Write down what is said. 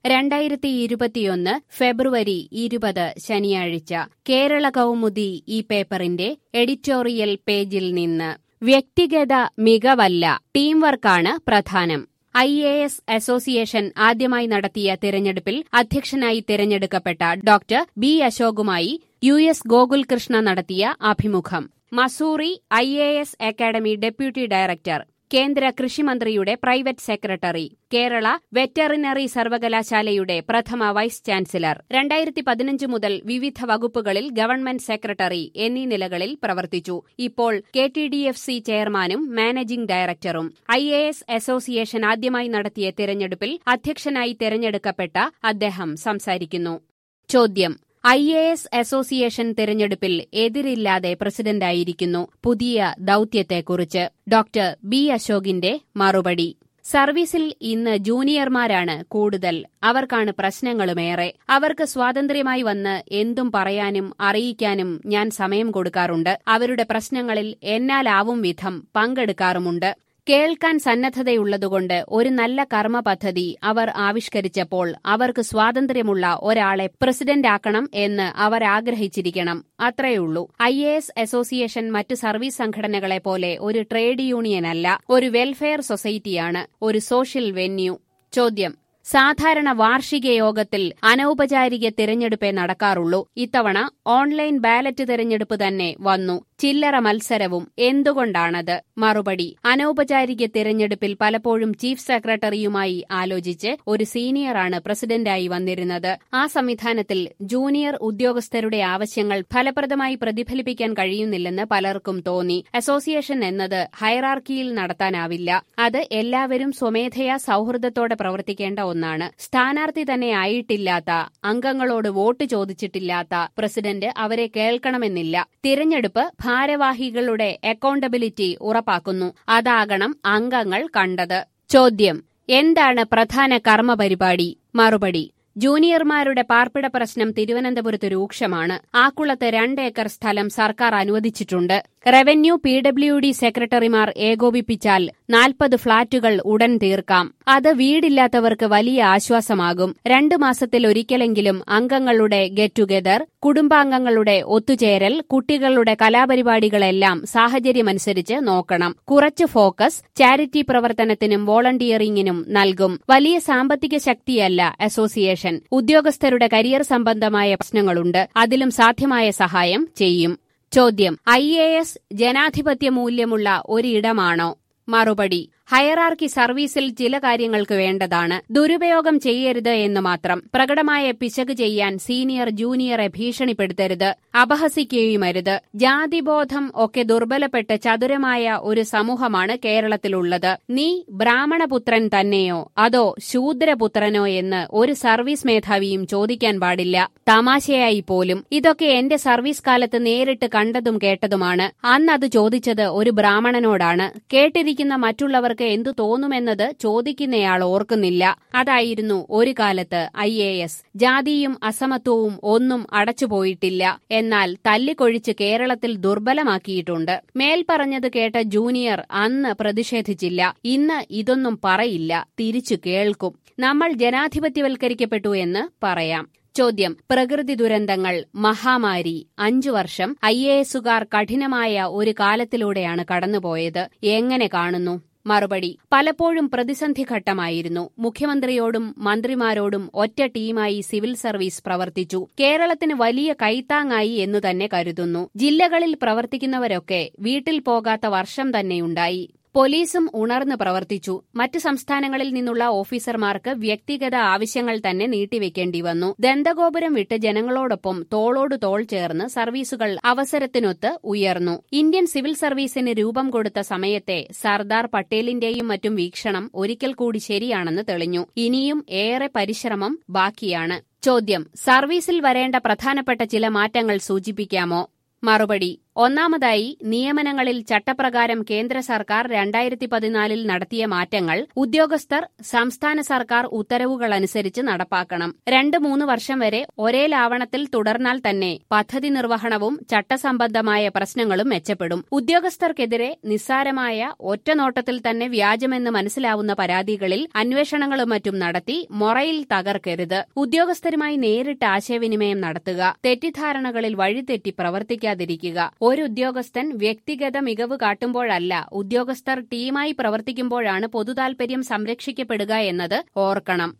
രണ്ടായിരത്തി ഇരുപത്തിയൊന്ന് ഫെബ്രുവരി ഇരുപത് ശനിയാഴ്ച കേരള കൗമുദി ഈ പേപ്പറിന്റെ എഡിറ്റോറിയൽ പേജിൽ നിന്ന് വ്യക്തിഗത മികവല്ല ടീം വർക്കാണ് പ്രധാനം ഐ എ എസ് അസോസിയേഷൻ ആദ്യമായി നടത്തിയ തിരഞ്ഞെടുപ്പിൽ അധ്യക്ഷനായി തിരഞ്ഞെടുക്കപ്പെട്ട ഡോക്ടർ ബി അശോകുമായി യു എസ് ഗോകുൽകൃഷ്ണ നടത്തിയ അഭിമുഖം Mussoorie I A S academy deputy director കേന്ദ്ര കൃഷിമന്ത്രിയുടെ പ്രൈവറ്റ് സെക്രട്ടറി കേരള വെറ്ററിനറി സർവകലാശാലയുടെ പ്രഥമ വൈസ് ചാൻസലർ രണ്ടായിരത്തി പതിനഞ്ച് മുതൽ വിവിധ വകുപ്പുകളിൽ ഗവൺമെന്റ് സെക്രട്ടറി എന്നീ നിലകളിൽ പ്രവർത്തിച്ചു ഇപ്പോൾ K T D F C ചെയർമാനും മാനേജിംഗ് ഡയറക്ടറും ഐ എ എസ് അസോസിയേഷൻ ആദ്യമായി നടത്തിയ തിരഞ്ഞെടുപ്പിൽ അധ്യക്ഷനായി തിരഞ്ഞെടുക്കപ്പെട്ട അദ്ദേഹം സംസാരിക്കുന്നു ചോദ്യം ഐ എ എസ് അസോസിയേഷൻ തിരഞ്ഞെടുപ്പിൽ എതിരില്ലാതെ പ്രസിഡന്റായിരിക്കുന്നു പുതിയ ദൌത്യത്തെക്കുറിച്ച് ഡോക്ടർ ബി അശോകിന്റെ മറുപടി സർവീസിൽ ഇന്ന് ജൂനിയർമാരാണ് കൂടുതൽ അവർക്കാണ് പ്രശ്നങ്ങളുമേറെ അവർക്ക് സ്വാതന്ത്ര്യമായി വന്ന് എന്തും പറയാനും അറിയിക്കാനും ഞാൻ സമയം കൊടുക്കാറുണ്ട് അവരുടെ പ്രശ്നങ്ങളിൽ എന്നാലാവും വിധം പങ്കെടുക്കാറുമുണ്ട് കേൾക്കാൻ സന്നദ്ധതയുള്ളതുകൊണ്ട് ഒരു നല്ല കർമ്മ പദ്ധതി അവർ ആവിഷ്കരിച്ചപ്പോൾ അവർക്ക് സ്വാതന്ത്ര്യമുള്ള ഒരാളെ പ്രസിഡന്റാക്കണം എന്ന് അവർ ആഗ്രഹിച്ചിരിക്കണം അത്രയുള്ളൂ ഐ എ എസ് അസോസിയേഷൻ മറ്റ് സർവീസ് സംഘടനകളെ പോലെ ഒരു ട്രേഡ് യൂണിയനല്ല ഒരു വെൽഫെയർ സൊസൈറ്റിയാണ് ഒരു സോഷ്യൽ വെന്യൂ ചോദ്യം സാധാരണ വാർഷിക യോഗത്തിൽ അനൌപചാരിക തിരഞ്ഞെടുപ്പേ നടക്കാറുള്ളൂ ഇത്തവണ ഓൺലൈൻ ബാലറ്റ് തിരഞ്ഞെടുപ്പ് തന്നെ വന്നു ചില്ലറ മത്സരവും എന്തുകൊണ്ടാണത് മറുപടി അനൌപചാരിക തിരഞ്ഞെടുപ്പിൽ പലപ്പോഴും ചീഫ് സെക്രട്ടറിയുമായി ആലോചിച്ച് ഒരു സീനിയറാണ് പ്രസിഡന്റായി വന്നിരുന്നത് ആ സംവിധാനത്തിൽ ജൂനിയർ ഉദ്യോഗസ്ഥരുടെ ആവശ്യങ്ങൾ ഫലപ്രദമായി പ്രതിഫലിപ്പിക്കാൻ കഴിയുന്നില്ലെന്ന് പലർക്കും തോന്നി അസോസിയേഷൻ എന്നത് ഹൈറാർക്കിയിൽ നടത്താനാവില്ല അത് എല്ലാവരും സ്വമേധയാ സൌഹൃദത്തോടെ പ്രവർത്തിക്കേണ്ട ഒന്നാണ് സ്ഥാനാർത്ഥി തന്നെ ആയിട്ടില്ലാത്ത അംഗങ്ങളോട് വോട്ട് ചോദിച്ചിട്ടില്ലാത്ത പ്രസിഡന്റ് അവരെ കേൾക്കണമെന്നില്ല തിരഞ്ഞെടുപ്പ് ഭാരവാഹികളുടെ അക്കൌണ്ടബിലിറ്റി ഉറപ്പാക്കുന്നു അതാകണം അംഗങ്ങൾ കണ്ടത് ചോദ്യം എന്താണ് പ്രധാന കർമ്മപരിപാടി മറുപടി ജൂനിയർമാരുടെ പാർപ്പിട പ്രശ്നം തിരുവനന്തപുരത്ത് രൂക്ഷമാണ് ആക്കുളത്ത് രണ്ട് ഏക്കർ സ്ഥലം സർക്കാർ അനുവദിച്ചിട്ടുണ്ട് റവന്യൂ പി ഡബ്ല്യു ഡി സെക്രട്ടറിമാർ ഏകോപിപ്പിച്ചാൽ നാൽപ്പത് ഫ്ളാറ്റുകൾ ഉടൻ തീർക്കാം അത് വീടില്ലാത്തവർക്ക് വലിയ ആശ്വാസമാകും രണ്ടു മാസത്തിൽ ഒരിക്കലെങ്കിലും അംഗങ്ങളുടെ ഗെറ്റ് ടുഗെദർ കുടുംബാംഗങ്ങളുടെ ഒത്തുചേരൽ കുട്ടികളുടെ കലാപരിപാടികളെല്ലാം സാഹചര്യമനുസരിച്ച് നോക്കണം കുറച്ച് ഫോക്കസ് ചാരിറ്റി പ്രവർത്തനത്തിനും വോളണ്ടിയറിംഗിനും നൽകും വലിയ സാമ്പത്തിക ശക്തിയല്ല അസോസിയേഷൻ ഉദ്യോഗസ്ഥരുടെ കരിയർ സംബന്ധമായ പ്രശ്നങ്ങളുണ്ട് അതിലും സാധ്യമായ സഹായം ചെയ്യും ചോദ്യം ഐ എ എസ് ജനാധിപത്യ മൂല്യമുള്ള ഒരിടമാണോ മറുപടി ഹയറാർക്കി സർവീസിൽ ചില കാര്യങ്ങൾക്ക് വേണ്ടതാണ് ദുരുപയോഗം ചെയ്യരുത് എന്ന് മാത്രം പ്രകടമായ പിശക് ചെയ്യാൻ സീനിയർ ജൂനിയറെ ഭീഷണിപ്പെടുത്തരുത് അപഹസിക്കുകയുമരുത് ജാതിബോധം ഒക്കെ ദുർബലപ്പെട്ട് ചതുരമായ ഒരു സമൂഹമാണ് കേരളത്തിലുള്ളത് നീ ബ്രാഹ്മണപുത്രൻ തന്നെയോ അതോ ശൂദ്രപുത്രനോ എന്ന് ഒരു സർവീസ് മേധാവിയും ചോദിക്കാൻ പാടില്ല തമാശയായി പോലും ഇതൊക്കെ എന്റെ സർവീസ് കാലത്ത് നേരിട്ട് കണ്ടതും കേട്ടതുമാണ് അന്നത് ചോദിച്ചത് ഒരു ബ്രാഹ്മണനോടാണ് കേട്ടിരിക്കുന്ന മറ്റുള്ളവർക്ക് എന്തു തോന്നുമെന്നത് ചോദിക്കുന്നയാൾ ഓർക്കുന്നില്ല അതായിരുന്നു ഒരു കാലത്ത് ഐ എ എസ് ജാതിയും അസമത്വവും ഒന്നും അടച്ചുപോയിട്ടില്ല എന്നാൽ തല്ലിക്കൊഴിച്ച് കേരളത്തിൽ ദുർബലമാക്കിയിട്ടുണ്ട് മേൽപ്പറഞ്ഞത് കേട്ട ജൂനിയർ അന്ന് പ്രതിഷേധിച്ചില്ല ഇന്ന് ഇതൊന്നും പറയില്ല തിരിച്ചു കേൾക്കും നമ്മൾ ജനാധിപത്യവൽക്കരിക്കപ്പെട്ടു എന്ന് പറയാം ചോദ്യം പ്രകൃതി ദുരന്തങ്ങൾ മഹാമാരി അഞ്ചു വർഷം ഐ എ എസുകാർ കഠിനമായ ഒരു കാലത്തിലൂടെയാണ് കടന്നുപോയത് എങ്ങനെ കാണുന്നു മറുപടി പലപ്പോഴും പ്രതിസന്ധി ഘട്ടമായിരുന്നു മുഖ്യമന്ത്രിയോടും മന്ത്രിമാരോടും ഒറ്റ ടീമായി സിവിൽ സർവീസ് പ്രവർത്തിച്ചു കേരളത്തിന് വലിയ കൈത്താങ്ങായി എന്നു തന്നെ കരുതുന്നു ജില്ലകളിൽ പ്രവർത്തിക്കുന്നവരൊക്കെ വീട്ടിൽ പോകാത്ത വർഷം തന്നെയുണ്ടായി പോലീസും ഉണർന്ന് പ്രവർത്തിച്ചു മറ്റ് സംസ്ഥാനങ്ങളിൽ നിന്നുള്ള ഓഫീസർമാർക്ക് വ്യക്തിഗത ആവശ്യങ്ങൾ തന്നെ നീട്ടിവെക്കേണ്ടി വന്നു ദന്തഗോപുരം വിട്ട് ജനങ്ങളോടൊപ്പം തോളോട് തോൾ ചേർന്ന് സർവീസുകൾ അവസരത്തിനൊത്ത് ഉയർന്നു ഇന്ത്യൻ സിവിൽ സർവീസിന് രൂപം കൊടുത്ത സമയത്തെ സർദാർ പട്ടേലിന്റെയും മറ്റും വീക്ഷണം ഒരിക്കൽ കൂടി ശരിയാണെന്ന് തെളിഞ്ഞു ഇനിയും ഏറെ പരിശ്രമം ബാക്കിയാണ് ചോദ്യം സർവീസിൽ വരേണ്ട പ്രധാനപ്പെട്ട ചില മാറ്റങ്ങൾ സൂചിപ്പിക്കാമോ മറുപടി ഒന്നാമതായി നിയമനങ്ങളിൽ ചട്ടപ്രകാരം കേന്ദ്ര സർക്കാർ രണ്ടായിരത്തി പതിനാലിൽ നടത്തിയ മാറ്റങ്ങൾ ഉദ്യോഗസ്ഥർ സംസ്ഥാന സർക്കാർ ഉത്തരവുകളനുസരിച്ച് നടപ്പാക്കണം രണ്ട് മൂന്ന് വർഷം വരെ ഒരേ ലാവണത്തിൽ തുടർന്നാൽ തന്നെ പദ്ധതി നിർവഹണവും ചട്ടസംബന്ധമായ പ്രശ്നങ്ങളും മെച്ചപ്പെടും ഉദ്യോഗസ്ഥർക്കെതിരെ നിസ്സാരമായ ഒറ്റനോട്ടത്തിൽ തന്നെ വ്യാജമെന്ന് മനസ്സിലാവുന്ന പരാതികളിൽ അന്വേഷണങ്ങളും മറ്റും നടത്തി മൊറയിൽ തകർക്കരുത് ഉദ്യോഗസ്ഥരുമായി നേരിട്ട് ആശയവിനിമയം നടത്തുക തെറ്റിദ്ധാരണകളിൽ വഴിതെറ്റി പ്രവർത്തിക്കാതിരിക്കുക ഒരു ഉദ്യോഗസ്ഥൻ വ്യക്തിഗത മികവ് കാട്ടുമ്പോഴല്ല ഉദ്യോഗസ്ഥർ ടീമായി പ്രവർത്തിക്കുമ്പോഴാണ് പൊതുതാൽപര്യം സംരക്ഷിക്കപ്പെടുക എന്നത് ഓർക്കണം